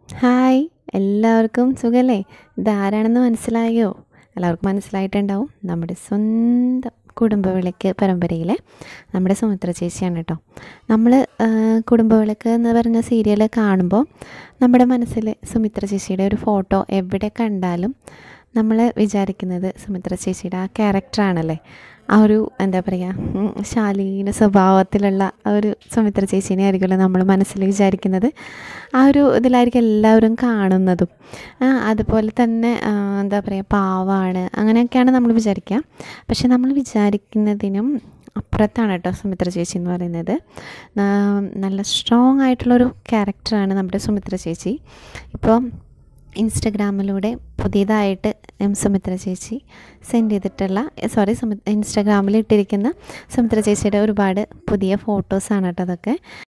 hi എല്ലാവർക്കും സുഖല്ലേ ഇതാരാണെന്ന് മനസ്സിലായോ എല്ലാവർക്കും മനസ്സിലായിട്ടുണ്ടാവും നമ്മുടെ സ്വന്തം കുടുംബവിളക്ക് പരമ്പരയിലെ നമ്മുടെ സുമിത്ര ചേച്ചിയാണ് കേട്ടോ നമ്മൾ കുടുംബവിളക്ക് എന്ന് പറഞ്ഞ സീരിയൽ കാണുമ്പോൾ നമ്മുടെ മനസ്സിൽ സുമിത്ര ചേച്ചിയുടെ ഒരു ഫോട്ടോ എവിടെ കണ്ടാലും നമ്മൾ വിചാരിക്കുന്നത് സുമിത്ര ചേച്ചിയുടെ ആ ക്യാരക്ടറാണല്ലേ ആ ഒരു എന്താ പറയുക ശാലീന സ്വഭാവത്തിലുള്ള ആ ഒരു സുമിത്ര ചേച്ചീനെ ആയിരിക്കുമല്ലോ നമ്മൾ മനസ്സിൽ വിചാരിക്കുന്നത് ആ ഒരു ഇതിലായിരിക്കും എല്ലാവരും കാണുന്നതും ആ, അതുപോലെ തന്നെ ആ, എന്താ പറയുക പാവാണ് അങ്ങനെയൊക്കെയാണ് നമ്മൾ വിചാരിക്കുക പക്ഷെ നമ്മൾ വിചാരിക്കുന്നതിനും അപ്പുറത്താണ് കേട്ടോ സുമിത്ര ചേച്ചി എന്ന് പറയുന്നത് ആ, നല്ല സ്ട്രോങ് ആയിട്ടുള്ളൊരു ക്യാരക്ടറാണ് നമ്മുടെ സുമിത്ര ചേച്ചി ഇപ്പോൾ ഇൻസ്റ്റഗ്രാമിലൂടെ പുതിയതായിട്ട് എം സുമിത്ര ചേച്ചി സെൻഡ് ചെയ്തിട്ടുള്ള സോറി സുമി ഇൻസ്റ്റഗ്രാമിൽ ഇട്ടിരിക്കുന്ന സുമിത്ര ചേച്ചിയുടെ ഒരുപാട് പുതിയ ഫോട്ടോസാണ് കേട്ടോ അതൊക്കെ